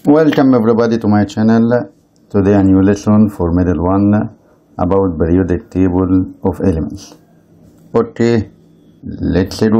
Welcome everybody to my channel. Today a new lesson for middle one about periodic table of elements. Okay, let's go.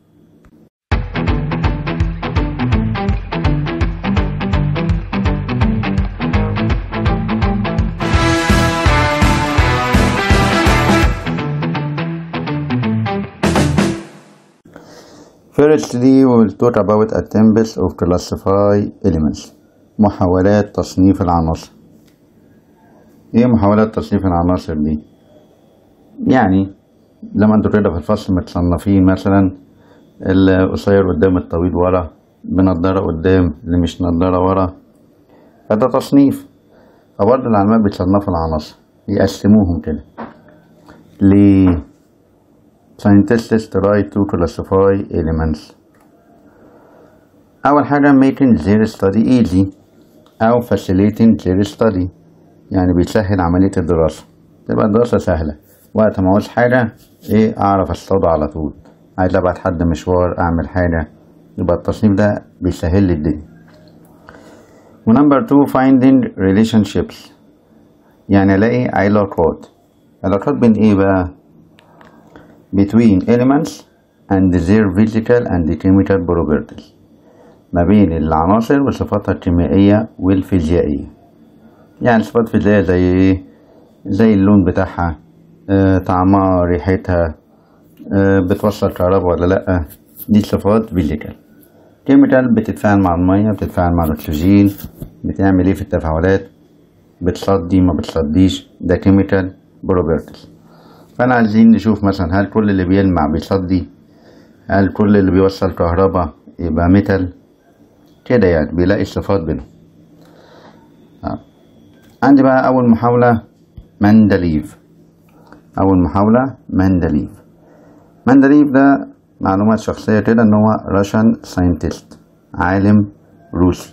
Firstly, we will talk about attempts of classify elements. محاولات تصنيف العناصر. ايه محاولات تصنيف العناصر دي؟ يعني لما انتوا كده في الفصل متصنفين مثلا القصير قدام الطويل ورا بنضارة قدام اللي مش نضارة ورا فده تصنيف فبرضه العلماء بيصنفوا العناصر يقسموهم كده ليه scientists try to classify elements أول حاجة making their study easy أو facilitating their study يعني بيسهل عملية الدراسة تبقى الدراسة سهلة وقت ما عاوز حاجة إيه أعرف أصطاد على طول عايز أبعت حد مشوار أعمل حاجة يبقى التصنيف ده بيسهل لي الدنيا ونمبر تو finding relationships يعني ألاقي علاقات علاقات بين إيه بقى between elements and their physical and chemical properties ما بين العناصر وصفاتها الكيميائية والفيزيائية يعني صفات فيزيائية زي ايه زي اللون بتاعها آه، طعمها ريحتها آه، بتوصل كهرباء ولا لأ دي صفات فيزيكال كيميكال بتتفاعل مع المية بتتفاعل مع الأكسجين بتعمل ايه في التفاعلات بتصدي ما بتصديش ده كيميكال بروبرتيز فانا عايزين نشوف مثلا هل كل اللي بيلمع بيصدي هل كل اللي بيوصل كهرباء يبقى ميتال كده يعني بيلاقي الصفات بينهم آه. عندي بقى اول محاولة مندليف اول محاولة مندليف مندليف ده معلومات شخصية كده ان هو راشن ساينتست عالم روسي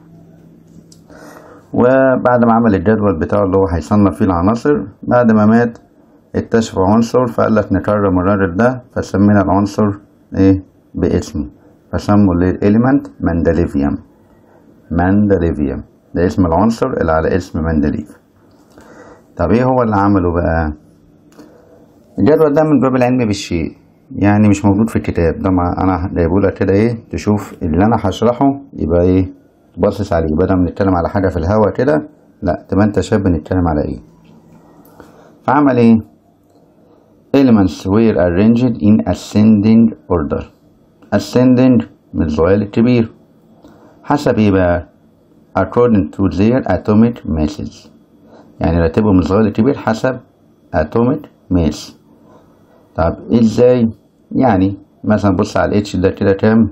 وبعد ما عمل الجدول بتاعه اللي هو هيصنف فيه العناصر بعد ما مات اكتشف عنصر فقال لك نكرم الراجل ده فسمينا العنصر ايه باسمه فسموا الاليمنت مندليفيوم مندليفيوم ده اسم العنصر اللي على اسم مندليف طب ايه هو اللي عمله بقى الجدول ده من باب العلم بالشيء يعني مش موجود في الكتاب ده ما انا جايبهولك كده ايه تشوف اللي انا هشرحه يبقى ايه باصص عليه بدل ما نتكلم على حاجه في الهوا كده لا تبقى انت شاب نتكلم على ايه فعمل ايه elements were arranged in ascending order ascending من الصغير للكبير حسب ايه بقى according to their atomic masses يعني رتبهم من الصغير للكبير حسب atomic mass طب ازاي يعني مثلا بص على الاتش ده كده كام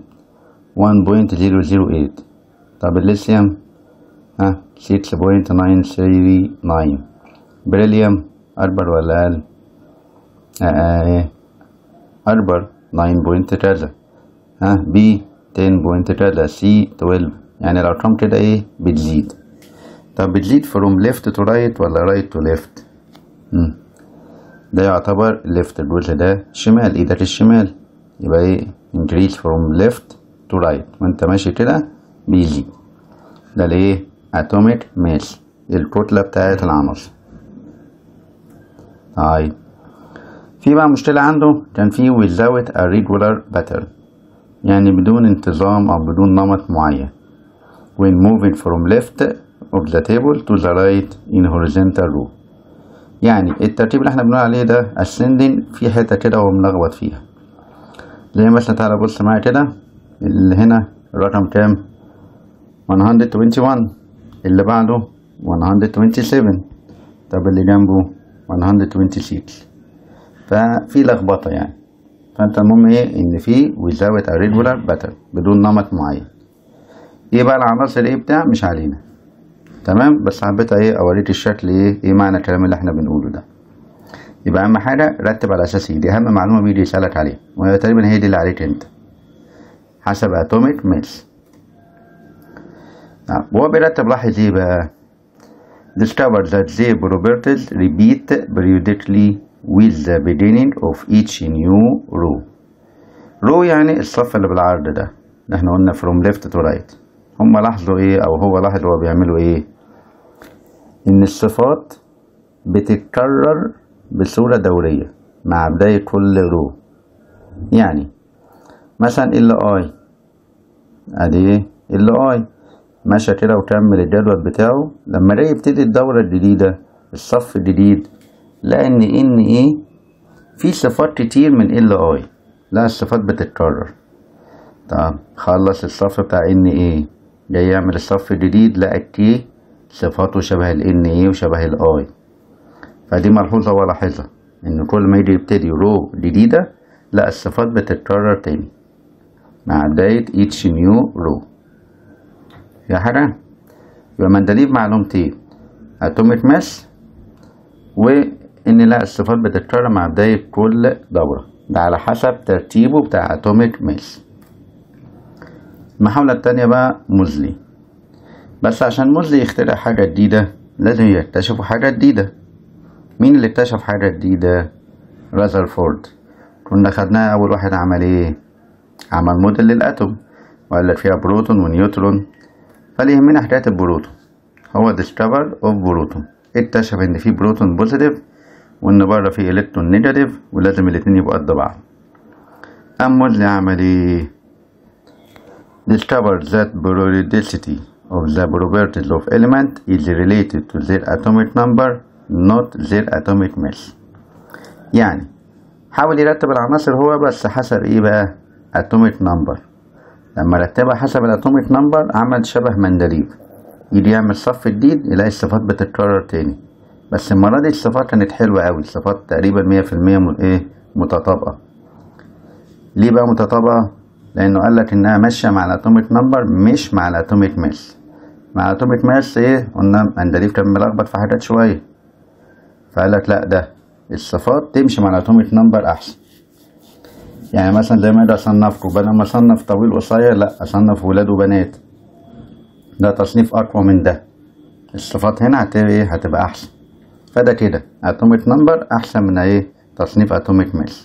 1.008 طب الليثيوم ها 6.939 بريليوم أكبر ولا أقل؟ آه أكبر 9.3 ها بي 10.3 سي 12 يعني الأرقام كده إيه بتزيد طب بتزيد from left to right ولا right to left؟ مم. ده يعتبر left الجزء ده شمال إيدك الشمال يبقى إيه increase from left to right وأنت ماشي كده بيزيد ده ليه atomic mass الكتلة بتاعت العناصر طيب في بقى مشكلة عنده كان في without a regular pattern يعني بدون انتظام أو بدون نمط معين when moving from left of the table to the right in horizontal row يعني الترتيب اللي احنا بنقول عليه ده ascending في حتة كده هو ملخبط فيها زي مثلا تعالى بص معايا كده اللي هنا الرقم كام 121 اللي بعده 127 طب اللي جنبه 126 ففي لخبطه يعني فانت المهم ايه ان في without a regular pattern بدون نمط معين ايه بقى العناصر ايه بتاع مش علينا تمام بس حبيت ايه اوريك الشكل ايه ايه معنى الكلام اللي احنا بنقوله ده يبقى اهم حاجه رتب على اساس ايه دي اهم معلومه بيجي يسالك عليها وهي تقريبا هي دي اللي عليك انت حسب اتوميك ماس وهو بيرتب لاحظ ايه بقى discover that their properties repeat periodically with the beginning of each new row row يعني الصف اللي بالعرض ده اللي احنا قلنا from left to right هم لاحظوا ايه او هو لاحظ هو بيعملوا ايه ان الصفات بتتكرر بصورة دورية مع بداية كل رو يعني مثلا ال اي ادي ايه ال اي مشى كده وكمل الجدول بتاعه لما جاي يبتدي الدورة الجديدة الصف الجديد لقى ان ان ايه في صفات كتير من ال اي لا الصفات بتتكرر طب خلص الصف بتاع ان ايه جاي يعمل الصف الجديد لقى الكي صفاته شبه ال ان ايه وشبه الاي فدي ملحوظة هو لاحظها ان كل ما يجي يبتدي رو جديدة لا الصفات بتتكرر تاني مع بداية each new row يا حاجة يبقى مندليب معلومتين atomic mass وإن لا الصفات بتتكرر مع بداية كل دورة ده على حسب ترتيبه بتاع atomic mass المحاولة التانية بقى موزلي بس عشان موزلي يخترع حاجة جديدة لازم يكتشفوا حاجة جديدة مين اللي اكتشف حاجة جديدة رازرفورد كنا خدناها أول واحد عمل إيه عمل موديل للأتوم وقال لك فيها بروتون ونيوترون فاللي يهمنا حكاية البروتون هو discover of بروتون اكتشف إن في بروتون بوزيتيف وإن بره في إلكترون نيجاتيف ولازم الاتنين يبقوا قد بعض قام موزلي عمل إيه discover that periodicity of the properties of element is related to their atomic number not their atomic mass يعني حاول يرتب العناصر هو بس حسب ايه بقى atomic number لما رتبها حسب الاتوميك نمبر عمل شبه مندليب يجي يعمل صف جديد يلاقي الصفات بتتكرر تاني بس المرة دي الصفات كانت حلوة أوي الصفات تقريبا مية في المية م- ايه متطابقة ليه بقى متطابقة؟ لأنه قالك إنها ماشية مع الاتوميك نمبر مش مع الاتوميك ماس مع الاتوميك ماس ايه قلنا مندليب كان ملخبط في حاجات شوية فقالك لأ ده الصفات تمشي مع الاتوميك نمبر أحسن يعني مثلا زي ما اجي اصنفكم بدل ما اصنف طويل قصير لا اصنف ولاد وبنات ده تصنيف اقوى من ده الصفات هنا هتبقى ايه هتبقى احسن فده كده اتوميك نمبر احسن من ايه تصنيف اتوميك ماس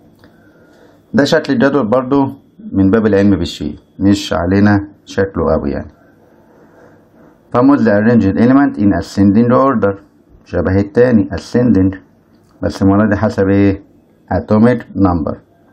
ده شكل الجدول برضو من باب العلم بالشيء مش علينا شكله قوي يعني فمود the arranged element in ascending order شبه التاني ascending بس المرة دي حسب ايه atomic number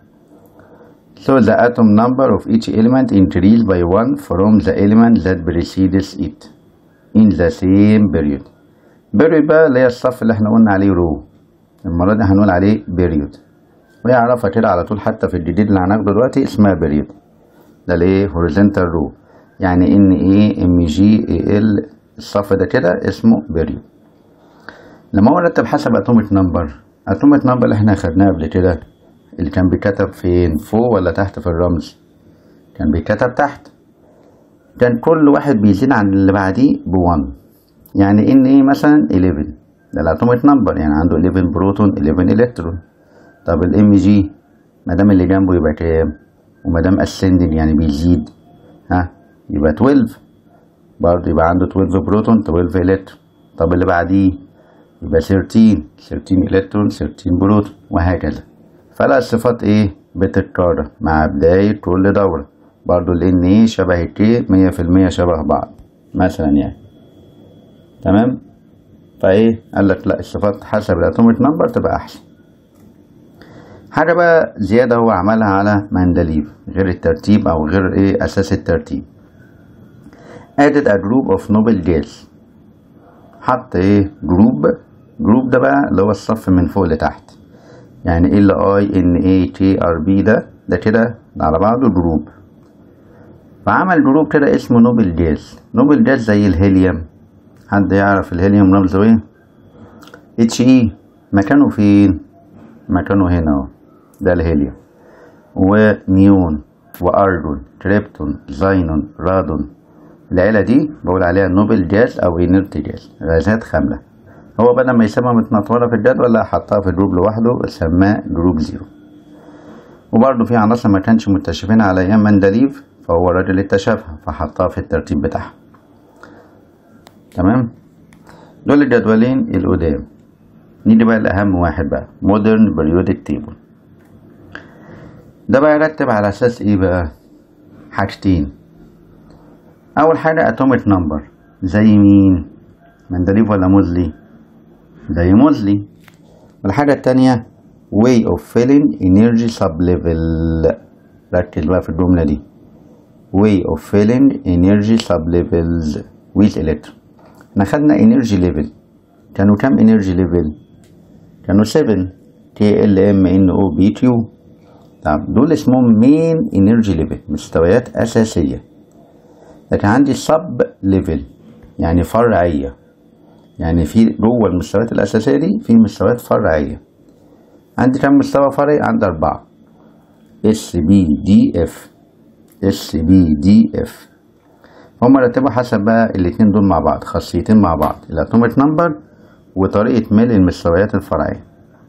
So the atom number of each element increase by one from the element that precedes it in the same period. period بقى اللي هي الصف اللي احنا قلنا عليه رو المرة دي هنقول عليه period ويعرفها كده على طول حتى في الجديد اللي هناخده دلوقتي اسمها period ده الايه horizontal row يعني ان ايه ام جي اي ال الصف ده كده اسمه period لما هو رتب حسب اتوميك نمبر اتوميك نمبر اللي احنا خدناه قبل كده اللي كان بيتكتب فين فوق ولا تحت في الرمز كان بيتكتب تحت كان كل واحد بيزيد عن اللي بعديه بوان يعني ان ايه مثلا 11 ده الاتوميك نمبر يعني عنده 11 بروتون 11 الكترون طب الام جي ما دام اللي جنبه يبقى كام وما دام اسندنج يعني بيزيد ها يبقى 12 برضه يبقى عنده 12 بروتون 12 الكترون طب اللي بعديه يبقى 13 13 الكترون 13 بروتون وهكذا فلا الصفات ايه بتتكرر مع بداية كل دورة برضو لان ايه شبه الكي مية في المية شبه بعض مثلا يعني تمام فايه قال لك لا الصفات حسب الاتوميك نمبر تبقى احسن حاجة بقى زيادة هو عملها على مندليب غير الترتيب او غير ايه اساس الترتيب added a group of noble gas حط ايه جروب جروب ده بقى اللي هو الصف من فوق لتحت يعني ال اي ان اي تي ار بي ده ده كده ده على بعضه جروب فعمل جروب كده اسمه نوبل جاز نوبل جاز زي الهيليوم حد يعرف الهيليوم رمزه ايه اتش اي مكانه فين مكانه هنا اهو ده الهيليوم ونيون وارجون كريبتون زينون رادون العيلة دي بقول عليها نوبل جاز أو إنرت جاز غازات خاملة هو بدل ما يسمى متنطورة في الجدول لا حطها في جروب لوحده سماه جروب زيرو وبرضه في عناصر ما كانش مكتشفين على أيام مندليف فهو الراجل اكتشفها فحطها في الترتيب بتاعها تمام دول الجدولين القدام نيجي بقى لأهم واحد بقى مودرن بريودك تيبل ده بقى يرتب على أساس إيه بقى حاجتين اول حاجه اتوميك نمبر زي مين مندليف ولا موزلي زي موزلي والحاجه التانية way of filling energy sublevel ركز بقى في الجمله دي way of filling energy sublevels with electron احنا خدنا energy level كانوا كام energy level كانوا 7 KLM NO طب دول اسمهم مين انرجي ليفل مستويات اساسيه لكن عندي سب ليفل يعني فرعيه يعني في جوه المستويات الاساسيه دي في مستويات فرعيه عندي كم مستوى فرعي عندي اربعه اس بي دي اف اس بي دي اف هم رتبوا حسب بقى الاتنين دول مع بعض خاصيتين مع بعض الاتوميك نمبر وطريقه ميل المستويات الفرعيه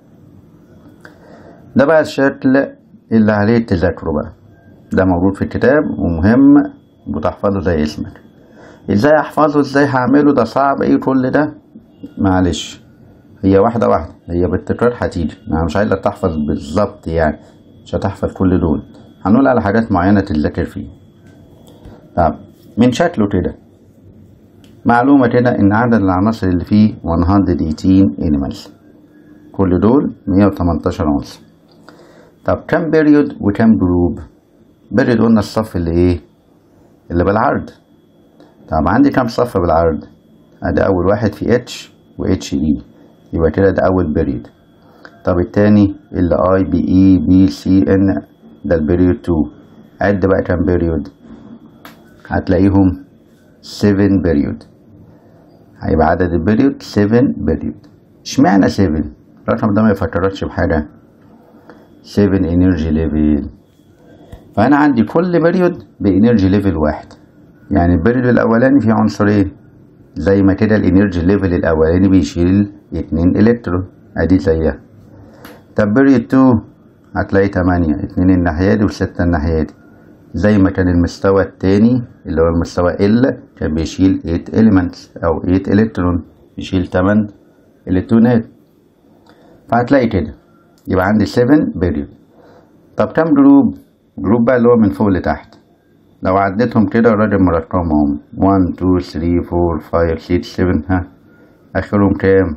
ده بقى الشكل اللي عليه تذاكره بقى ده موجود في الكتاب ومهم وتحفظه زي اسمك ازاي احفظه ازاي هعمله ده صعب ايه كل ده معلش هي واحدة واحدة هي بالتكرار هتيجي انا مش عايزك تحفظ بالظبط يعني مش هتحفظ كل دول هنقول على حاجات معينة تذاكر فيه طب من شكله كده معلومة كده إن عدد العناصر اللي فيه 118 animals كل دول 118 عنصر طب كم بيريود وكم جروب بيريود قلنا الصف اللي ايه اللي بالعرض طب عندي كم صف بالعرض ادي اول واحد في اتش و اتش اي يبقى كده ده اول بيريود طب التاني اللي اي بي اي بي سي ان ده البيريود 2 عد بقى كم بيريود هتلاقيهم 7 بيريود هيبقى عدد البيريود 7 بيريود اشمعنى 7 الرقم ده ما يفكركش بحاجه 7 انرجي ليفل فانا عندي كل بيريود بانرجي ليفل واحد يعني البيريود الاولاني فيه عنصرين زي ما كده الانرجي ليفل الاولاني بيشيل اتنين الكترون ادي زيها طب بيريود 2 هتلاقي تمانية اتنين الناحية دي وستة الناحية دي زي ما كان المستوى التاني اللي هو المستوى ال كان بيشيل 8 elements او 8 الكترون بيشيل 8 الكترونات فهتلاقي كده يبقى عندي 7 بيريود طب كام جروب جروب بقى اللي هو من فوق لتحت لو عديتهم كده الراجل مرقمهم 1 2 3 4 5 6 7 ها اخرهم كام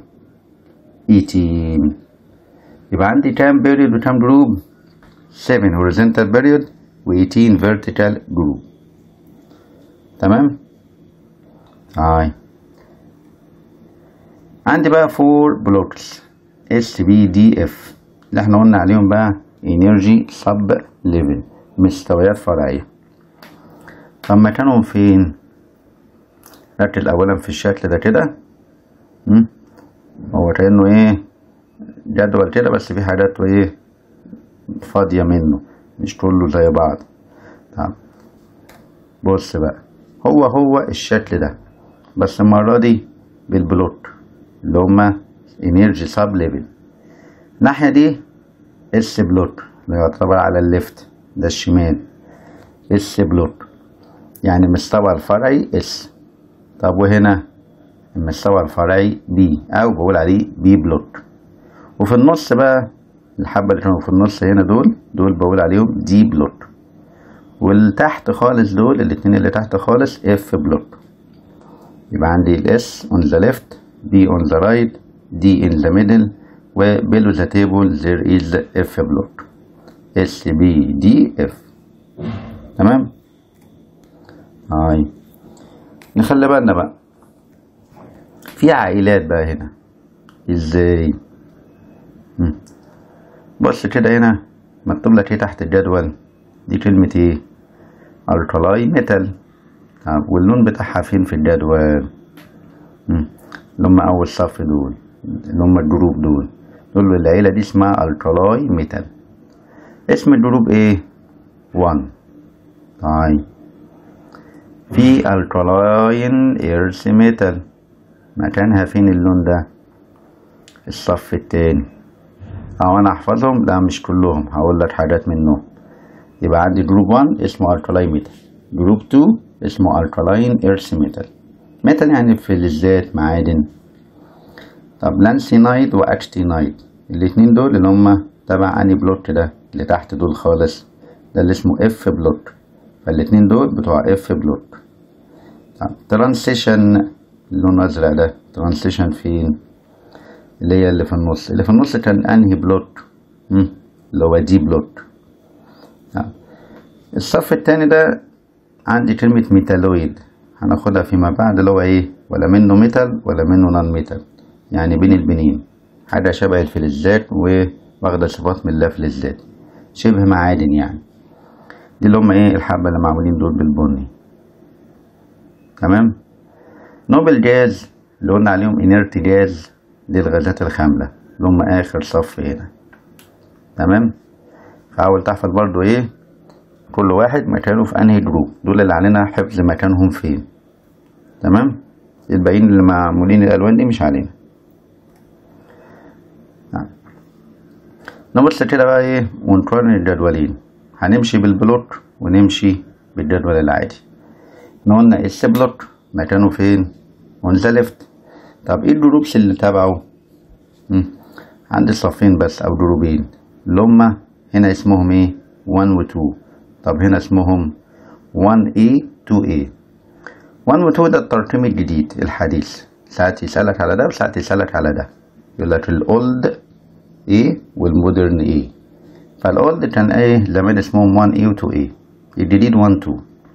18 يبقى عندي كام بيريود وكام جروب 7 horizontal period و 18 vertical group تمام هاي عندي بقى 4 blocks اس بي دي اف اللي احنا قلنا عليهم بقى انرجي سب ليفل مستويات فرعيه طب مكانهم فين ركز اولا في الشكل ده كده هو كانه ايه جدول كده بس في حاجات ايه فاضيه منه مش كله زي بعض طب بص بقى هو هو الشكل ده بس المره دي بالبلوك اللي هما انرجي سب ليفل الناحية دي اس بلوك اللي يعتبر على الليفت ده الشمال اس بلوك يعني المستوى الفرعي اس طب وهنا المستوى الفرعي بي او بقول عليه بي بلوك وفي النص بقى الحبة اللي كانوا في النص هنا دول دول بقول عليهم دي بلوك والتحت خالص دول الاتنين اللي تحت خالص اف بلوك يبقى عندي الاس on the left B on the right D in the middle و below the table there is F block S B D F تمام هاي نخلي بالنا بقى في عائلات بقى هنا ازاي مم. بص كده هنا مكتوب لك ايه تحت الجدول دي كلمة ايه الكلاي ميتال واللون بتاعها فين في الجدول مم. اللي هم أول صف دول اللي هم الجروب دول دول العيلة دي اسمها الكلاي ميتال اسم الجروب ايه؟ 1 طيب في الكلاين ايرث ميتال مكانها فين اللون ده؟ الصف التاني اه انا احفظهم لا مش كلهم هقول لك حاجات منهم يبقى عندي جروب 1 اسمه الكلاين ميتال جروب 2 اسمه الكلاين ايرث ميتال ميتال يعني فلزات معادن طب لانسينايد واكتينايد الاتنين دول اللي هما تبع اني بلوك ده اللي تحت دول خالص ده اللي اسمه اف بلوك فالاتنين دول بتوع اف بلوك ترانسيشن اللون الازرق ده ترانسيشن فين اللي هي اللي في النص اللي في النص كان انهي بلوت مم. اللي هو دي بلوت آه. الصف التاني ده عندي كلمة ميتالويد هناخدها فيما بعد اللي هو ايه ولا منه ميتال ولا منه نون ميتال يعني بين البنين حاجة شبه الفلزات وواخدة صفات من اللافلزات شبه معادن يعني دي اللي هم ايه الحبة اللي معمولين دول بالبني تمام نوبل جاز اللي قلنا عليهم انيرت جاز دي الغازات الخاملة اللي هم آخر صف هنا تمام فحاول تحفظ برضو ايه كل واحد مكانه في انهي جروب دول اللي علينا حفظ مكانهم فين تمام الباقيين اللي معمولين الالوان دي مش علينا نعم. نبص كده بقى ايه ونقارن الجدولين هنمشي بالبلوت ونمشي بالجدول العادي احنا قلنا اس بلوت مكانه فين اون ذا ليفت طب ايه الجروبس اللي تبعه مم. عندي صفين بس او جروبين اللي هما هنا اسمهم ايه 1 و 2 طب هنا اسمهم 1A 2A 1 و 2 ده الترقيم الجديد الحديث ساعات يسألك على ده وساعات يسألك على ده يقول لك الأولد A والمودرن A فالأولد كان ايه زمان اسمهم 1A و 2A الجديد 1 2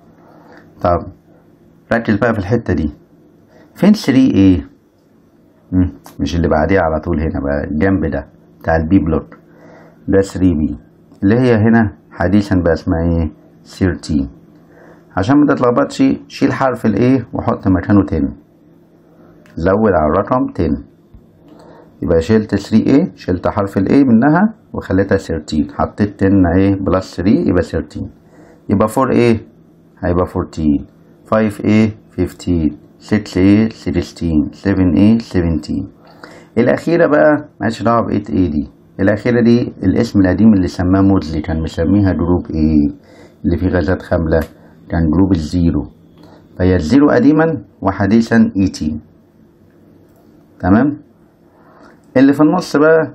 طب ركز بقى في الحتة دي فين 3A مم. مش اللي بعديه على طول هنا بقى الجنب ده بتاع البي بلوت ده 3B اللي هي هنا حديثا بقى اسمها ايه 13 عشان ما تتلخبطش شيل حرف الايه وحط مكانه 10 زود على الرقم 10 يبقى شلت 3A شلت حرف الايه منها وخليتها 13 حطيت 10 ايه بلس 3 يبقى 13 يبقى 4A هيبقى 14 5A 15 6A 16 7A 17 الأخيرة بقى مالهاش دعوة ب 8A دي الأخيرة دي الاسم القديم اللي سماه مودلي كان مسميها جروب ايه اللي فيه غازات خاملة كان جروب الزيرو فهي الزيرو قديما وحديثا 18 تمام اللي في النص بقى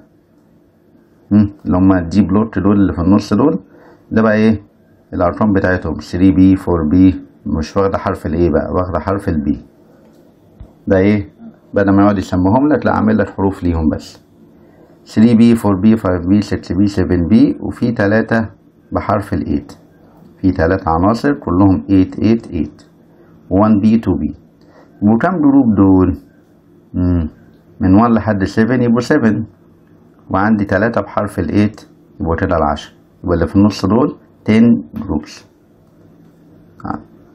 مم، اللي هما الدي بلوت دول اللي في النص دول ده بقى ايه الارقام بتاعتهم 3B 4B مش واخدة حرف الايه بقى واخدة حرف البي ده ايه بدل ما يقعد يسموهم لك لا عامل لك حروف ليهم بس 3B 4B 5B 6B 7B وفي تلاتة بحرف ال 8 في تلاتة عناصر كلهم 8 8 8 1B 2B وكم جروب دول؟ مم. من 1 لحد 7 يبقوا 7 وعندي تلاتة بحرف ال 8 يبقوا كده العشرة يبقى اللي في النص دول 10 جروبس آه.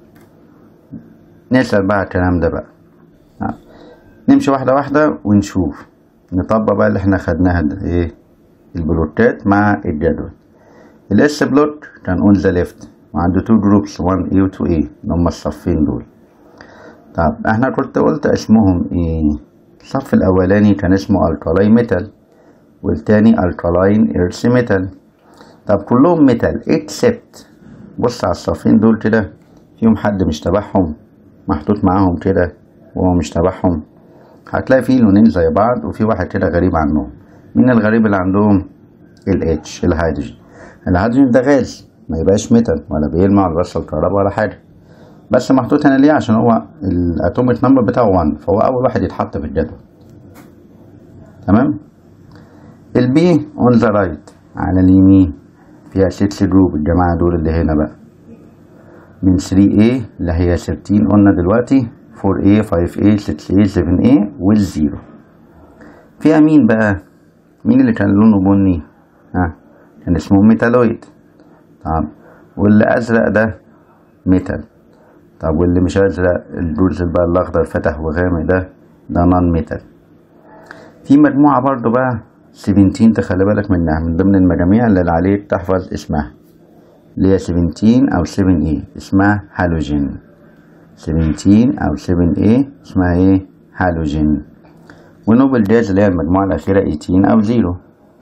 نسأل بقى الكلام ده بقى آه. نمشي واحدة واحدة ونشوف نطبق بقى اللي احنا خدناها ده ايه البلوتات مع الجدول الاس بلوت كان اون ذا ليفت وعنده تو جروبس 1 A و 2 A اللي هما الصفين دول طب احنا كنت قلت اسمهم ايه الصف الاولاني كان اسمه الكالاين ميتال والتاني الكالاين ايرث ميتال طب كلهم ميتال اكسبت بص على الصفين دول كده فيهم حد مش تبعهم محطوط معاهم كده وهو مش تبعهم هتلاقي فيه لونين زي بعض وفي واحد كده غريب عنهم مين الغريب اللي عندهم الاتش الهيدروجين الهيدروجين ده غاز ما يبقاش ميتال ولا بيلمع ولا بيوصل كهرباء ولا حاجه بس محطوط هنا ليه عشان هو الاتوميك نمبر بتاعه 1 فهو اول واحد يتحط في الجدول تمام البي اون ذا رايت على اليمين فيها 6 جروب الجماعه دول اللي هنا بقى من 3A اللي هي 13 قلنا دلوقتي 4A 5A 6A 7A والزيرو فيها مين بقى مين اللي كان لونه بني ها كان اسمه ميتالويد طب واللي ازرق ده ميتال طب واللي مش ازرق الجزء بقى الاخضر فتح وغامق ده ده نون ميتال في مجموعة برضو بقى 17 تخلي بالك منها من ضمن المجاميع اللي عليك تحفظ اسمها اللي هي 17 أو 7A اسمها هالوجين 17 أو 7A اسمها ايه هالوجين ونوبل جاز اللي هي المجموعة الأخيرة 18 أو 0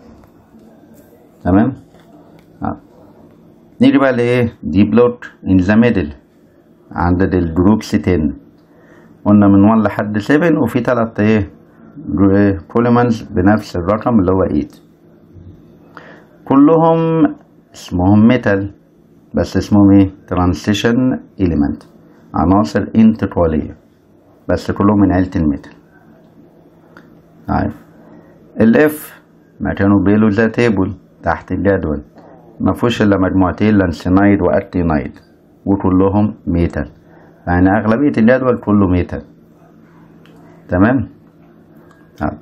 تمام آه. نيجي بقى لإيه دي بلوت إن ذا ميدل عدد الجروبس 10 قلنا من 1 لحد 7 وفي تلات ايه بوليمانز بنفس الرقم اللي هو 8 كلهم اسمهم ميتال بس اسمهم ايه ترانسيشن element عناصر انتقالية بس كلهم من عيلة الميتال طيب الاف مكانه بيلو ذا تيبل تحت الجدول مفهوش الا مجموعتين لانسينايد واكتينايد وكلهم ميتال يعني اغلبية الجدول كله ميتال تمام طيب.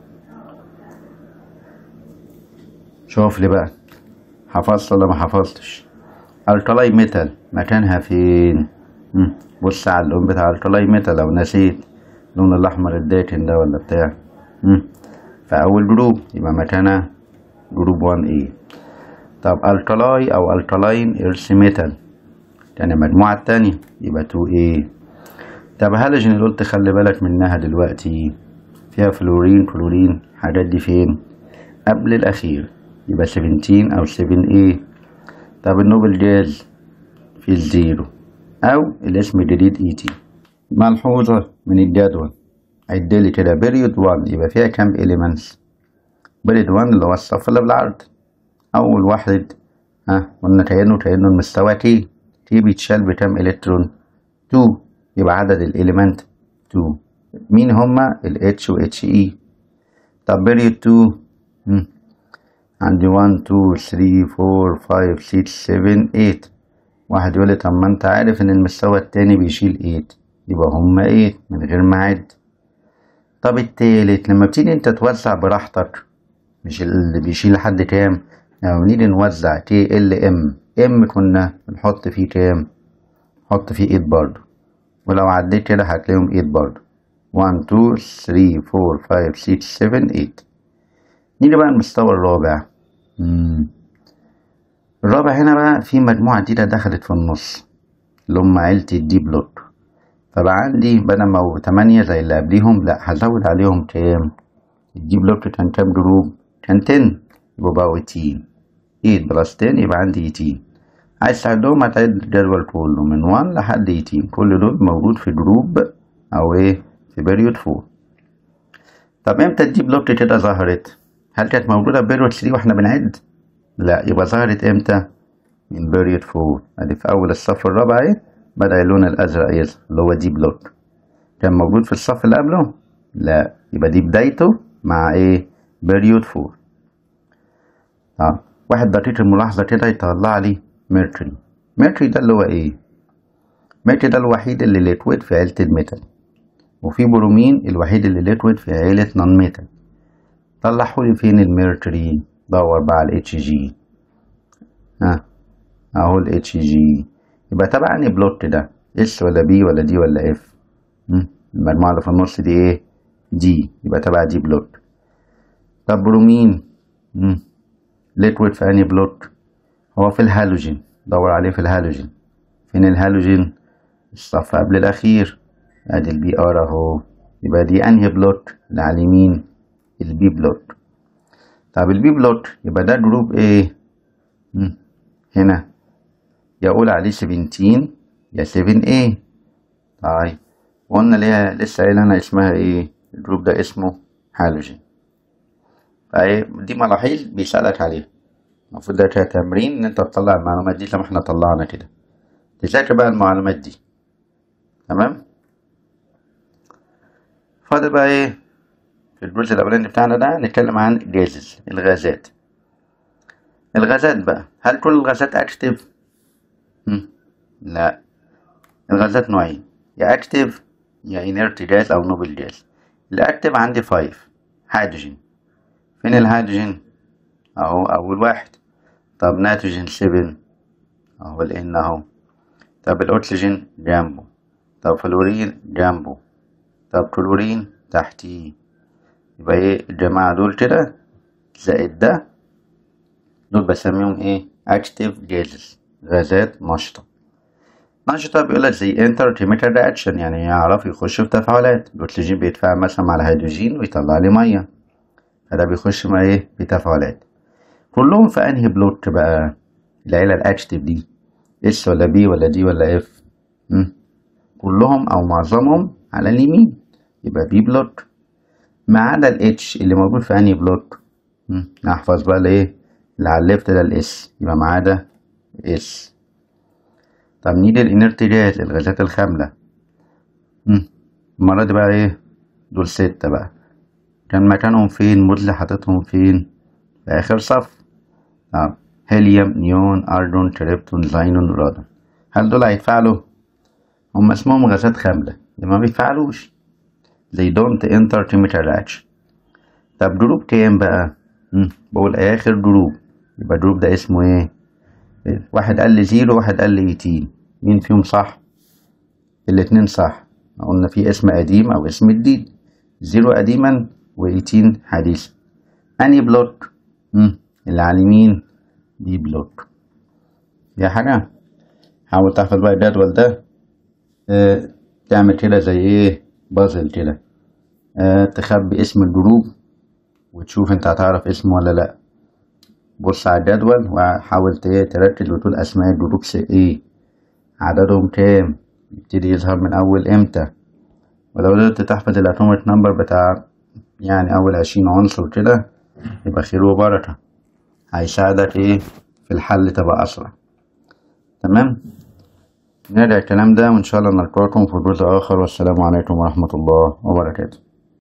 شوف لي بقى حفظت ولا ما حفظتش الكلاي ميتال مكانها فين مم. بص على اللون بتاع الكلاي ميتال لو نسيت اللون الاحمر الداكن ده ولا بتاع مم. في اول جروب يبقى مكانها جروب 1 ايه طب الكلاي او الكلاين ايرث ميتال يعني المجموعة التانية يبقى 2 ايه طب هالوجين اللي قلت خلي بالك منها دلوقتي فيها فلورين كلورين الحاجات دي فين قبل الاخير يبقى 17 او 7 ايه طب النوبل جاز في الزيرو او الاسم الجديد اي تي ملحوظة من الجدول عدلي كده بيريود 1 يبقى فيها كام اليمنتس بيريود 1 اللي هو الصف اللي بالعرض اول واحد ها قلنا كأنه كأنه المستوى تي تي بيتشال بكام الكترون 2 يبقى عدد الاليمنت 2 مين هما ال H و HE طب بيريود 2 مم. عندي 1 2 3 4 5 6 7 8 واحد يقول لي طب ما انت عارف ان المستوى التاني بيشيل 8 يبقى هما 8 من غير ما اعد طب التالت لما بتيجي انت توزع براحتك مش اللي بيشيل لحد كام لما بنيجي نوزع كي ال ام ام كنا بنحط فيه كام نحط فيه 8 برضه ولو عديت كده هتلاقيهم 8 برضه 1 2 3 4 5 6 7 8 نيجي بقى المستوى الرابع مم. الرابع هنا بقى في مجموعة جديدة دخلت في النص اللي هم عيلة الدي بلوك فبقى عندي بدل ما هو تمانية زي اللي قبليهم لا هزود عليهم كام الدي بلوك كان كام جروب كان 10 يبقى بقوا 18 8 بلس 10 يبقى عندي 18 عايز تعدهم هتعد الجدول كله من 1 لحد 18 كل دول موجود في جروب او ايه في بيريود 4 طب امتى الدي بلوك كده ظهرت هل كانت موجودة في بيريود 3 واحنا بنعد لا يبقى ظهرت امتى من بيريود 4 ادي في اول الصف الرابع ايه بدأ اللون الازرق يظهر اللي هو دي بلوك كان موجود في الصف اللي قبله لا يبقى دي بدايته مع ايه بيريود 4 اه واحد دقيق الملاحظة كده يطلع لي ميركوري ميركوري ده اللي هو ايه ميركوري ده الوحيد اللي ليكويد في عيلة الميتال وفي برومين الوحيد اللي ليكويد في عيلة نون ميتال طلعوا لي فين الميركوري دور بقى على الاتش جي ها اهو الاتش جي يبقى تبع انهي بلوت ده اس ولا بي ولا دي ولا اف المجموعة اللي في النص دي ايه دي يبقى تبع دي بلوت طب برومين ليكويد في انهي بلوت هو في الهالوجين دور عليه في الهالوجين فين الهالوجين الصف قبل الاخير ادي البي ار اهو يبقى دي انهي بلوت اللي على اليمين البي بلوت طب البي بلوت يبقى ده جروب ايه مم. هنا يقول عليه 17 يا 7 ايه طيب قلنا ليها لسه قايل انا اسمها ايه الجروب ده اسمه هالوجين فايه دي مراحل بيسألك عليها المفروض ده كده تمرين ان انت تطلع المعلومات دي زي ما احنا طلعنا كده تذاكر بقى المعلومات دي تمام فاضل بقى ايه في الجزء الاولاني بتاعنا ده نتكلم عن جازز الغازات الغازات بقى هل كل الغازات اكتف لا الغازات نوعين يا اكتف يا انيرت جاز او نوبل جاز الاكتف عندي فايف هيدروجين فين الهيدروجين اهو اول واحد طب نيتروجين سبن اهو الان اهو طب الاكسجين جنبه طب فلورين جنبه طب كلورين تحتيه يبقى ايه الجماعة دول كده زائد ده دول بسميهم ايه اكتيف جازز غازات نشطة نشطة بيقولك زي انتر كيميكال رياكشن يعني يعرف يخش في تفاعلات الاكسجين بيتفاعل مثلا مع الهيدروجين ويطلع لي مية فده بيخش مع ايه في تفاعلات كلهم في انهي بلوك بقى العيلة الاكتيف دي اس ولا بي ولا دي ولا اف كلهم او معظمهم على اليمين يبقى بي بلوك ما عدا الاتش اللي موجود في انهي بلوك نحفظ بقى الايه اللي على الليفت ده الاس يبقى ما عدا اس طب نيجي الانرت جاز الغازات الخاملة المرة دي بقى ايه دول ستة بقى كان مكانهم فين مودلي حاططهم فين في آخر صف طب هيليوم نيون أرجون تريبتون زينون رادون هل دول هيتفاعلوا؟ هم اسمهم غازات خاملة ما بيتفاعلوش they don't enter chemical reaction طب جروب كام بقى؟ مم. بقول آخر جروب يبقى الجروب ده اسمه ايه؟ واحد قال لي زيرو واحد قال لي 18 مين فيهم صح؟ الاتنين صح قلنا في اسم قديم أو اسم جديد زيرو قديما و18 حديثا أنهي بلوك؟ مم. اللي على اليمين دي بلوك يا حاجة حاول تحفظ بقى الجدول ده اه تعمل كده زي ايه بازل كده اه تخبي اسم الجروب وتشوف انت هتعرف اسمه ولا لا بص على الجدول وحاول تركز وتقول اسماء الجروب ايه عددهم كام يبتدي يظهر من اول امتى ولو قدرت تحفظ الاتوميك نمبر بتاع يعني اول عشرين عنصر كده يبقى خير وبركة هيساعدك ايه في الحل تبقى اسرع تمام نرجع الكلام ده وان شاء الله نلقاكم في جزء اخر والسلام عليكم ورحمة الله وبركاته